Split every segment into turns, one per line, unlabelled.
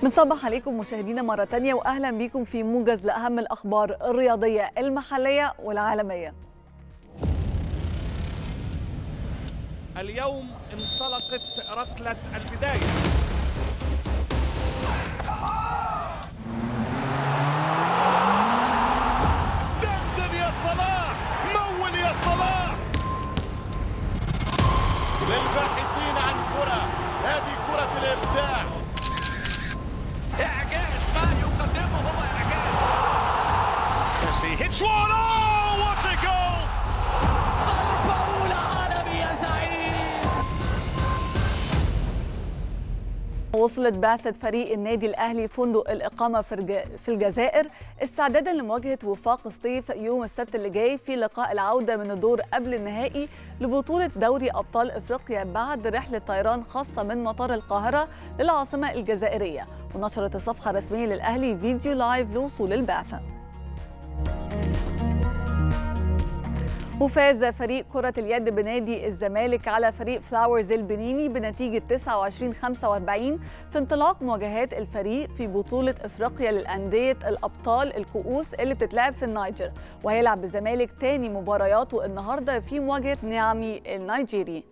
بنصبح عليكم مشاهدينا مرة تانية وأهلا بيكم في موجز لأهم الأخبار الرياضية المحلية والعالمية
اليوم انطلقت ركلة البداية دندن يا صلاح مول يا صلاح للباحثين عن كرة هذه كرة الإبداع
إعجاز ما يقدمه هو إعجاز Messi hits one oh what a goal
ضربة أولى عالمي يا زعيم
وصلت بعثة فريق النادي الأهلي فندق الإقامة في الج- في الجزائر استعدادا لمواجهة وفاق سطيف يوم السبت اللي جاي في لقاء العودة من الدور قبل النهائي لبطولة دوري أبطال إفريقيا بعد رحلة طيران خاصة من مطار القاهرة للعاصمة الجزائرية ونشرت الصفحة الرسمية للأهلي فيديو لايف لوصول البعثة وفاز فريق كرة اليد بنادي الزمالك على فريق فلاورز البنيني بنتيجة 29 45 في انطلاق مواجهات الفريق في بطولة افريقيا للأندية الأبطال الكؤوس اللي بتتلعب في النيجر وهيلعب الزمالك تاني مبارياته النهارده في مواجهة نيامي النيجيري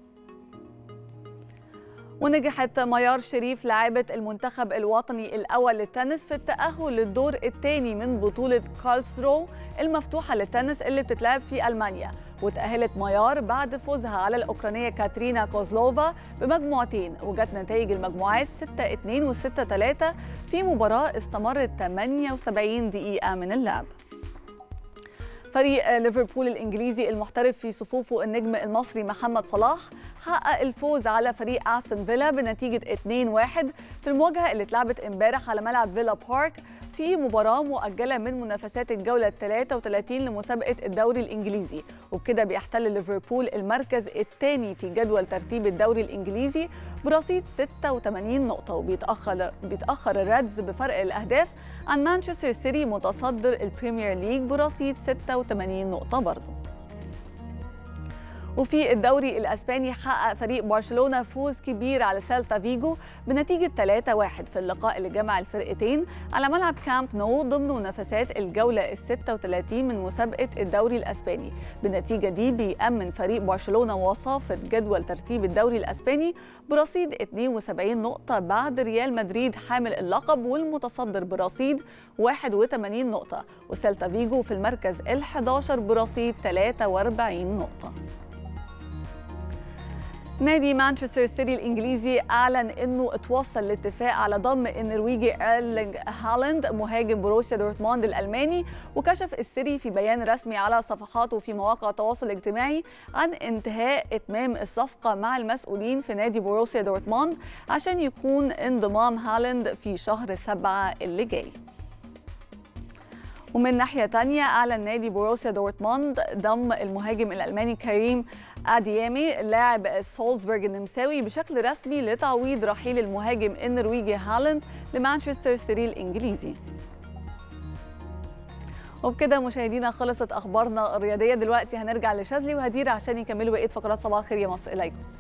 ونجحت ميار شريف لاعبة المنتخب الوطني الأول للتنس في التأهل للدور الثاني من بطولة كارلسرو المفتوحة للتنس اللي بتتلعب في ألمانيا وتأهلت ميار بعد فوزها على الأوكرانية كاترينا كوزلوفا بمجموعتين وجت نتائج المجموعات 6-2 و6-3 في مباراة استمرت 78 دقيقة من اللعب فريق ليفربول الانجليزي المحترف في صفوفه النجم المصري محمد صلاح حقق الفوز على فريق استون فيلا بنتيجه 2-1 في المواجهه اللي اتلعبت امبارح على ملعب فيلا بارك في مباراة مؤجلة من منافسات الجولة 33 لمسابقة الدوري الإنجليزي وبكده بيحتل ليفربول المركز الثاني في جدول ترتيب الدوري الإنجليزي برصيد 86 نقطة وبيتأخر بيتأخر الريدز بفرق الأهداف عن مانشستر سيتي متصدر البريمير ليج برصيد 86 نقطة برضه وفي الدوري الاسباني حقق فريق برشلونه فوز كبير على سيلتا فيجو بنتيجه 3-1 في اللقاء اللي جمع الفرقتين على ملعب كامب نو ضمن منافسات الجوله ال 36 من مسابقه الدوري الاسباني بالنتيجه دي بيأمن فريق برشلونه وصافه جدول ترتيب الدوري الاسباني برصيد 72 نقطه بعد ريال مدريد حامل اللقب والمتصدر برصيد 81 نقطه وسيلتا فيجو في المركز ال11 برصيد 43 نقطه نادي مانشستر سيتي الانجليزي اعلن انه اتوصل لاتفاق على ضم النرويجي ايرلينج هالاند مهاجم بروسيا دورتموند الالماني وكشف السيتي في بيان رسمي على صفحاته في مواقع التواصل الاجتماعي عن انتهاء اتمام الصفقه مع المسؤولين في نادي بروسيا دورتموند عشان يكون انضمام هالاند في شهر سبعة اللي جاي ومن ناحية تانية أعلن نادي بوروسيا دورتموند ضم المهاجم الألماني كريم أديامي لاعب سولزبورغ النمساوي بشكل رسمي لتعويض رحيل المهاجم النرويجي هالاند لمانشستر سيتي الإنجليزي وبكده مشاهدينا خلصت أخبارنا الرياضية دلوقتي هنرجع لشاذلي وهدير عشان يكملوا بقية فقرات صباح الخير يا مصر إليكم